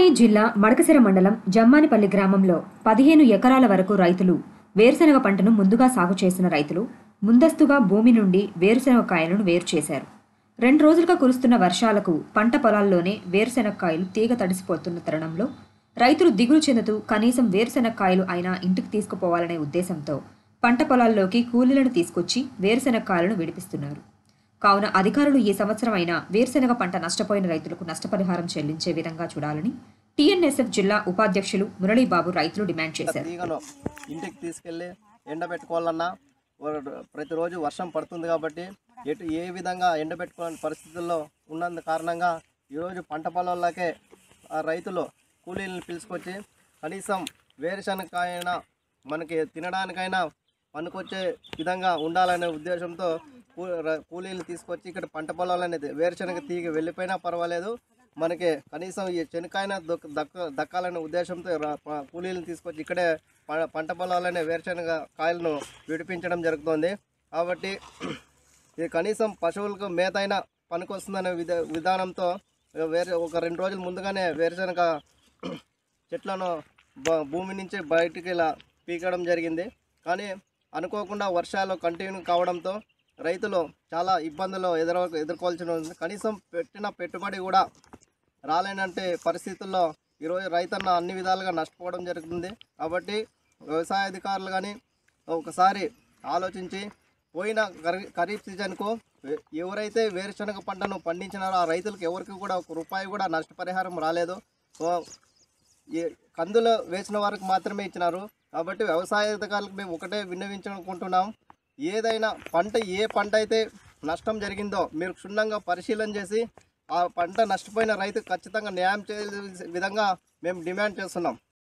సత్యసాయి జిల్లా మడకసిర మండలం జమ్మానిపల్లి గ్రామంలో పదిహేను ఎకరాల వరకు రైతులు వేరుశనగ పంటను ముందుగా సాగు చేసిన రైతులు ముందస్తుగా భూమి నుండి వేరుశనగ కాయలను వేరు చేశారు రెండు రోజులుగా కురుస్తున్న వర్షాలకు పంట పొలాల్లోనే వేరుశనగ కాయలు తీగ తడిసిపోతున్న తరుణంలో రైతులు దిగులు చెందుతూ కనీసం వేరుశనగ కాయలు అయినా ఇంటికి తీసుకుపోవాలనే ఉద్దేశంతో పంట పొలాల్లోకి కూలీలను తీసుకొచ్చి వేరుశనగ కాయలను విడిపిస్తున్నారు కావున అధికారులు ఈ సంవత్సరం అయినా వేరుశెనగ పంట నష్టపోయిన రైతులకు నష్టపరిహారం చెల్లించే విధంగా చూడాలని టీఎన్ఎస్ఎఫ్ జిల్లా ఉపాధ్యక్షులు మురళీబాబు రైతులు డిమాండ్ చేశారు తీగను ఇంటికి తీసుకెళ్ళి ఎండబెట్టుకోవాలన్నా వ- ప్రతిరోజు వర్షం పడుతుంది కాబట్టి ఎటు ఏ విధంగా ఎండబెట్టుకోని పరిస్థితుల్లో ఉన్నందు కారణంగా ఈరోజు పంట పొలాలకే ఆ రైతులు కూలీలను పిలుచుకొచ్చి కనీసం వేరుశనగకాయైనా మనకి తినడానికైనా పనికొచ్చే విధంగా ఉండాలనే ఉద్దేశంతో కూ ర- కూలీలు తీసుకొచ్చి ఇక్కడ పంట పొలాలు అనేది వేరుశనగ తీగ వెళ్ళిపోయినా పర్వాలేదు మనకి కనీసం ఈ చెనకాయన దొక్క దక్క దక్కాలనే ఉద్దేశంతో ర- ప- కూలీలను తీసుకొచ్చి ఇక్కడే ప- పంట పొలాలనే వేరుశనగ కాయలను విడిపించడం జరుగుతోంది కాబట్టి ఇది కనీసం పశువులకు మేత అయినా పనికొస్తుందనే విధ విధానంతో వేరే ఒక రెండు రోజుల ముందుగానే వేరుశనగ చెట్లను బ- భూమి నుంచి బయటికి ఇలా పీకడం జరిగింది కానీ అనుకోకుండా వర్షాలు కంటిన్యూ కావడంతో రైతులు చాలా ఇబ్బందులు ఎదురు ఎదుర్కోవాల్సి ఉంది కనీసం పెట్టిన పెట్టుబడి కూడా రాలేనంటే పరిస్థితుల్లో ఈరోజు రైతన్న అన్ని విధాలుగా నష్టపోవడం జరుగుతుంది కాబట్టి వ్యవసాయ అధికారులు కానీ ఒకసారి ఆలోచించి పోయిన ఖరీ- ఖరీఫ్ సీజన్కు ఎ- ఎవరైతే వేరుశనగ పంటను పండించినారో ఆ రైతులకు ఎవరికి కూడా ఒక రూపాయి కూడా నష్టపరిహారం రాలేదు సో ఈ కందులు వేసిన వారికి మాత్రమే ఇచ్చినారు కాబట్టి వ్యవసాయ అధికారులకు మేము ఒకటే విన్నవించాలనుకుంటున్నాం ఏదైనా పంట ఏ పంట అయితే నష్టం జరిగిందో మీరు క్షుణ్ణంగా పరిశీలన చేసి ఆ పంట నష్టపోయిన రైతుకు ఖచ్చితంగా న్యాయం చేసే విధంగా మేము డిమాండ్ చేస్తున్నాం